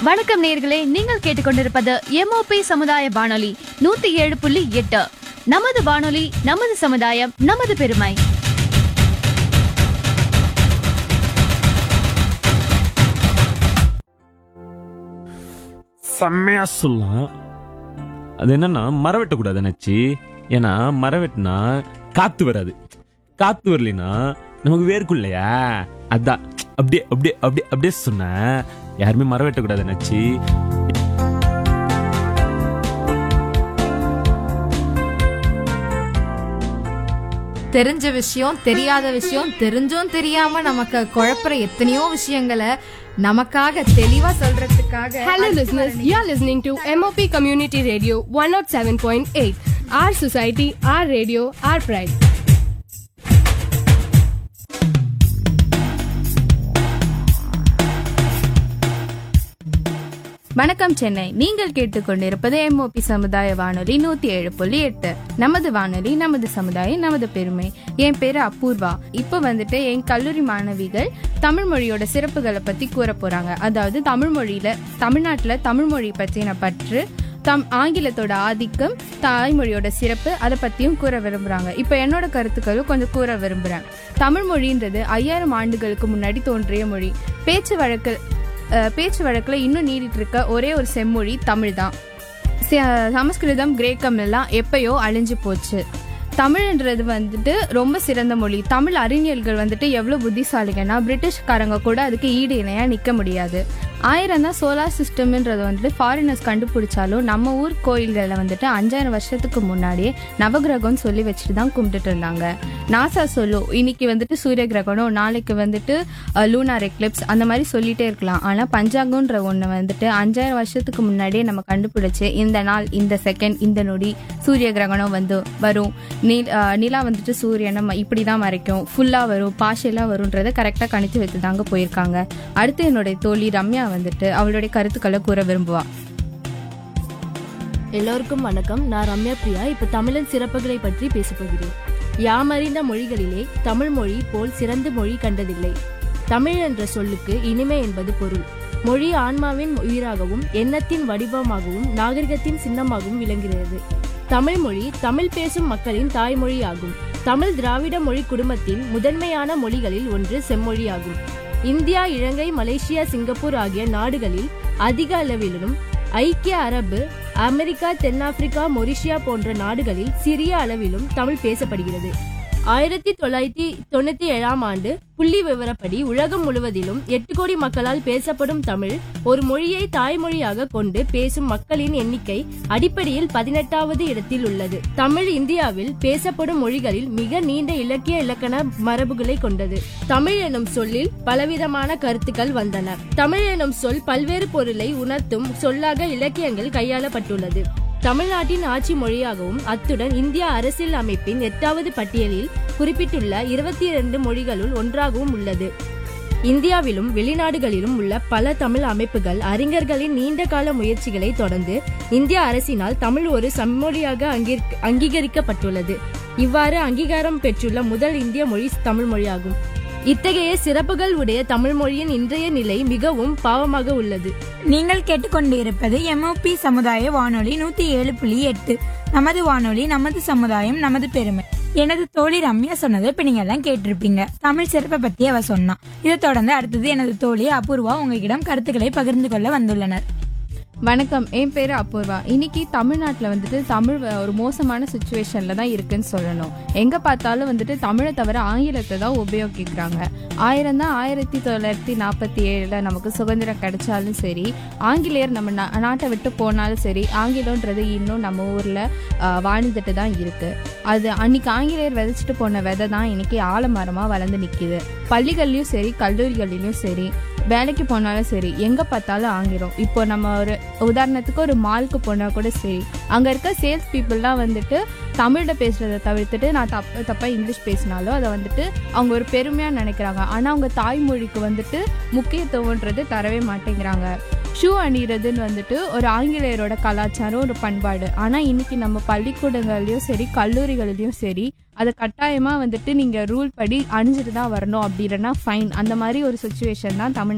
வணக்கம் நேர்களே நீங்கள் கேட்டுக்கொண்டிருப்பது எம்ஓபி சமுதாய வானொலி நூத்தி ஏழு புள்ளி எட்டு நமது வானொலி நமது சமுதாயம் நமது பெருமை செம்மையா சொல்லலாம் அது என்னன்னா மரம் வெட்டக்கூடாது நச்சு ஏன்னா மரம் வெட்டினா காத்து வராது காத்து வரலைன்னா நமக்கு வேர்க்கும் இல்லையா அதான் அப்படியே அப்படியே அப்படியே அப்படியே சொன்னேன் யாருமே மரம் வெட்டக்கூடாது நச்சு தெரிஞ்ச விஷயம் தெரியாத விஷயம் தெரிஞ்சும் தெரியாம நமக்கு குழப்புற எத்தனையோ விஷயங்களை நமக்காக தெளிவா சொல்றதுக்காக Hello, listeners. You are listening to MOP Community Radio 107.8. Our society, our radio, our pride. வணக்கம் சென்னை நீங்கள் கேட்டுக்கொண்டிருப்பது எம்ஓபி சமுதாய வானொலி நூத்தி ஏழு புள்ளி எட்டு நமது வானொலி நமது சமுதாயம் நமது பெருமை என் பேரு அபூர்வா இப்போ வந்துட்டு என் கல்லூரி மாணவிகள் தமிழ் மொழியோட சிறப்புகளை பத்தி கூற போறாங்க அதாவது தமிழ் மொழியில தமிழ்நாட்டுல தமிழ் மொழி பற்றின பற்று தம் ஆங்கிலத்தோட ஆதிக்கம் தாய்மொழியோட சிறப்பு அதை பத்தியும் கூற விரும்புறாங்க இப்போ என்னோட கருத்துக்களும் கொஞ்சம் கூற விரும்புறேன் தமிழ் மொழின்றது ஐயாயிரம் ஆண்டுகளுக்கு முன்னாடி தோன்றிய மொழி பேச்சு வழக்கு அஹ், பேச்சு வழக்குல இன்னும் நீடிட்டு இருக்க ஒரே ஒரு செம்மொழி தமிழ் தான் சமஸ்கிருதம் கிரேக்கம் எல்லாம் எப்பயோ அழிஞ்சு போச்சு தமிழ்ன்றது வந்துட்டு ரொம்ப சிறந்த மொழி தமிழ் அறிஞர்கள் வந்துட்டு எவ்வளோ புத்திசாலிங்கன்னா பிரிட்டிஷ்காரங்க கூட அதுக்கு ஈடு இணையாக நிற்க முடியாது ஆயிரம் தான் சோலார் சிஸ்டம்ன்றது வந்துட்டு ஃபாரினர்ஸ் கண்டுபிடிச்சாலும் நம்ம ஊர் கோயில்களில் வந்துட்டு அஞ்சாயிரம் வருஷத்துக்கு முன்னாடியே நவகிரகம்னு சொல்லி வச்சுட்டு தான் கும்பிட்டுட்டு இருந்தாங்க நாசா சொல்லும் இன்னைக்கு வந்துட்டு சூரிய கிரகணம் நாளைக்கு வந்துட்டு லூனார் எக்லிப்ஸ் அந்த மாதிரி சொல்லிட்டே இருக்கலாம் ஆனால் பஞ்சாங்கன்ற ஒன்று வந்துட்டு அஞ்சாயிரம் வருஷத்துக்கு முன்னாடியே நம்ம கண்டுபிடிச்சு இந்த நாள் இந்த செகண்ட் இந்த நொடி சூரிய கிரகணம் வந்து வரும் நீ- அஹ் நிலா வந்துட்டு சூரியனை ம- இப்படி தான் மறைக்கும் ஃபுல்லாக வரும் பாஷையெல்லாம் வரும்ன்றதை கரெக்டாக கணிச்சு வைத்து தாங்க போயிருக்காங்க அடுத்து என்னுடைய தோழி ரம்யா வந்துட்டு அவளுடைய கருத்துக்களை கூற விரும்புவா எல்லோருக்கும் வணக்கம் நான் ரம்யா பிரியா இப்ப தமிழின் சிறப்புகளை பற்றி பேசப் போகிறேன் யாமறிந்த மொழிகளிலே தமிழ் மொழி போல் சிறந்த மொழி கண்டதில்லை தமிழ் என்ற சொல்லுக்கு இனிமை என்பது பொருள் மொழி ஆன்மாவின் உயிராகவும் எண்ணத்தின் வடிவமாகவும் நாகரிகத்தின் சின்னமாகவும் விளங்குகிறது தமிழ் மொழி தமிழ் பேசும் மக்களின் தாய்மொழி ஆகும் தமிழ் திராவிட மொழி குடும்பத்தின் முதன்மையான மொழிகளில் ஒன்று செம்மொழி ஆகும் இந்தியா இலங்கை மலேசியா சிங்கப்பூர் ஆகிய நாடுகளில் அதிக அளவிலும் ஐக்கிய அரபு அமெரிக்கா தென்னாப்பிரிக்கா மொரிஷியா போன்ற நாடுகளில் சிறிய அளவிலும் தமிழ் பேசப்படுகிறது ஆயிரத்தி தொள்ளாயிரத்தி தொண்ணூத்தி ஏழாம் ஆண்டு புள்ளி விவரப்படி உலகம் முழுவதிலும் எட்டு கோடி மக்களால் பேசப்படும் தமிழ் ஒரு மொழியை தாய்மொழியாக கொண்டு பேசும் மக்களின் எண்ணிக்கை அடிப்படையில் பதினெட்டாவது இடத்தில் உள்ளது தமிழ் இந்தியாவில் பேசப்படும் மொழிகளில் மிக நீண்ட இலக்கிய இலக்கண மரபுகளை கொண்டது தமிழ் எனும் சொல்லில் பலவிதமான கருத்துக்கள் வந்தன தமிழ் எனும் சொல் பல்வேறு பொருளை உணர்த்தும் சொல்லாக இலக்கியங்கள் கையாளப்பட்டுள்ளது தமிழ்நாட்டின் ஆட்சி மொழியாகவும் அத்துடன் இந்திய அரசியல் அமைப்பின் எட்டாவது பட்டியலில் குறிப்பிட்டுள்ள இருபத்தி இரண்டு மொழிகளுள் ஒன்றாகவும் உள்ளது இந்தியாவிலும் வெளிநாடுகளிலும் உள்ள பல தமிழ் அமைப்புகள் அறிஞர்களின் நீண்ட கால முயற்சிகளை தொடர்ந்து இந்திய அரசினால் தமிழ் ஒரு செம்மொழியாக அங்கீகரிக்க- அங்கீகரிக்கப்பட்டுள்ளது இவ்வாறு அங்கீகாரம் பெற்றுள்ள முதல் இந்திய மொழி தமிழ் மொழியாகும் இத்தகைய சிறப்புகள் உடைய தமிழ் மொழியின் இன்றைய நிலை மிகவும் பாவமாக உள்ளது நீங்கள் கேட்டுக்கொண்டிருப்பது எம்ஓபி சமுதாய வானொலி நூத்தி ஏழு புள்ளி எட்டு நமது வானொலி நமது சமுதாயம் நமது பெருமை எனது தோழி ரம்யா சொன்னதை இப்ப நீங்க எல்லாம் கேட்டிருப்பீங்க தமிழ் சிறப்பை பத்தி அவ சொன்னா இதை தொடர்ந்து அடுத்தது எனது தோழி அபூர்வா உங்ககிடம் கருத்துக்களை பகிர்ந்து கொள்ள வந்துள்ளனர் வணக்கம் என் பேர் அபூர்வா இன்னைக்கு தமிழ்நாட்டில் வந்துட்டு தமிழ் வ- ஒரு மோசமான சுச்சுவேஷனில் தான் இருக்குன்னு சொல்லணும் எங்கே பார்த்தாலும் வந்துட்டு தமிழை தவிர ஆங்கிலத்தை தான் உபயோகிக்கிறாங்க ஆயிரம் தான் ஆயிரத்தி தொள்ளாயிரத்தி நாற்பத்தி ஏழில் நமக்கு சுதந்திரம் கிடைச்சாலும் சரி ஆங்கிலேயர் நம்ம நா- நாட்டை விட்டு போனாலும் சரி ஆங்கிலம்ன்றது இன்னும் நம்ம ஊரில் வாழ்ந்துட்டு தான் இருக்குது அது அன்னைக்கு ஆங்கிலேயர் விதைச்சிட்டு போன விதை தான் இன்னைக்கு ஆலமரமாக வளர்ந்து நிற்கிது பள்ளிகள்லையும் சரி கல்லூரிகளிலும் சரி வேலைக்கு போனாலும் சரி எங்கே பார்த்தாலும் ஆங்கிலம் இப்போ நம்ம ஒரு உதாரணத்துக்கு ஒரு மாலுக்கு போனால் கூட சரி அங்கே இருக்க சேல்ஸ் பீப்புளெலாம் வந்துட்டு தமிழில் பேசுகிறத தவிர்த்துட்டு நான் தப்பு தப்பாக இங்கிலீஷ் பேசினாலும் அதை வந்துட்டு அவங்க ஒரு பெருமையாக நினைக்கிறாங்க ஆனால் அவங்க தாய்மொழிக்கு வந்துட்டு முக்கியத்துவன்றது தரவே மாட்டேங்கிறாங்க ஷூ அணிகிறதுன்னு வந்துட்டு ஒரு ஆங்கிலேயரோட கலாச்சாரம் ஒரு பண்பாடு ஆனால் இன்னைக்கு நம்ம பள்ளிக்கூடங்கள்லையும் சரி கல்லூரிகள்லையும் சரி அதை கட்டாயமாக வந்துட்டு நீங்கள் ரூல் படி அணிஞ்சிட்டு தான் வரணும் அப்படி இல்லைன்னா ஃபைன் அந்த மாதிரி ஒரு சுச்சுவேஷன் தான் தமிழ்